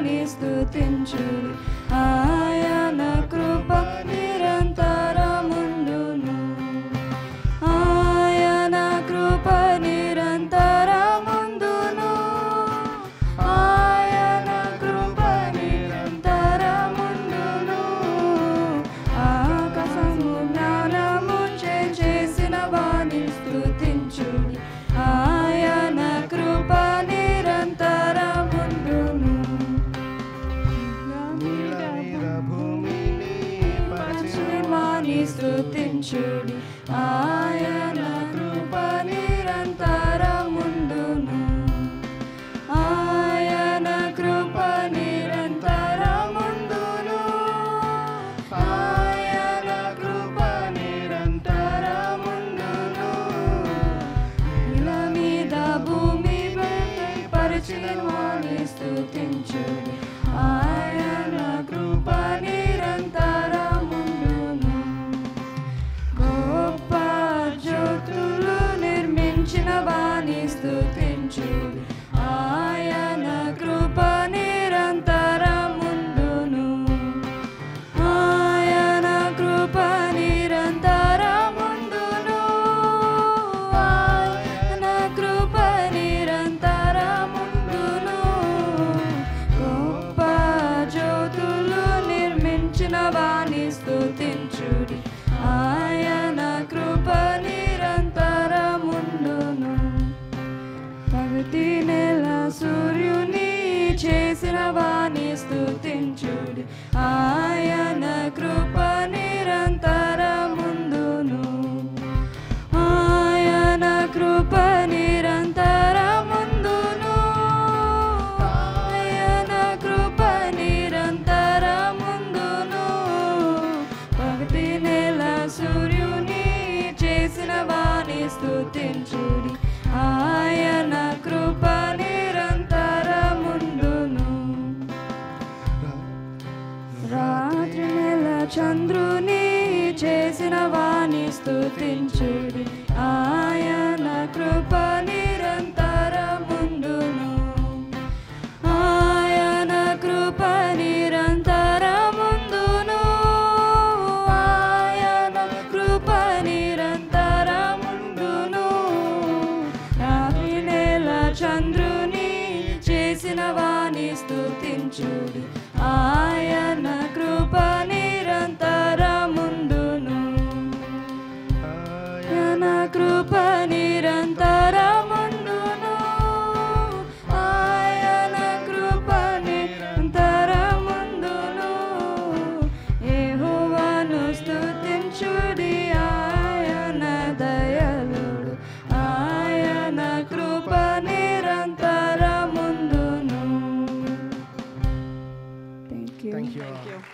వాణి స్తుతించుడి ఆయన కృప నిరంతరముండును ఆయన కృప నిరంతరముందును ఆయన కృప నిరంతరముండును ఆకాశము జ్ఞానము చే చేసిన వాణి స్తుతించుడి ఆయన కృప నిరంతరముండును నీల మీద భూమిని పరిచిన వాణి స్తుతించుడి ఆయన కృప నిరంతరముండును ఆయన కృప నిరంతరముండును ఆయన కృప నిరంతరముండును ఇల మీద భూమి పరిచిన వాణి స్తుతించుడి ఆయన కృప నిరంతరముండును గొప్ప జ్యోతులు నిర్మించిన వాణి స్తుతించుడి ఆయన కృప నిరంతరముండును ఆయన కృప నిరంతరముండును ఆయన కృప నిరంతరముండును గొప్ప జ్యోతులు నిర్మించిన వాణి స్తుతించుడి ఆయన కృప నిరంతరముండును పగటి నెల సూర్యుని చేసిన వాణి స్తుతించుడి ఆయన కృప నిరంతరముందును ఆయన కృప నిరంతరముందును ఆయన కృప నిరంతరముందును పగటి నెల సూర్యుని చేసిన వాణి స్తుతించుడి ఆయన కృప నిరంతరముండును రాత్రి నెల చంద్రుని చేసిన వాణి స్తుతించుడి ఆయన కృప నిరంతరముండును ఆయన కృప నిరంతరముందును ఆయన కృప నిరంతరముండును రాత్రి నెల చంద్రుని చేసిన వాణి స్తుతించుడి ఆయన కృప నిరంతరముండును ఆయన కృప నిరంతరముండును ఆయన కృప నిరంతరముండును యెహోవాను స్తుతించుడి ఆయన దయలుడు ఆయన కృప నిరంతరముండును థ్యాంక్ యూ థ్యాంక్ యూ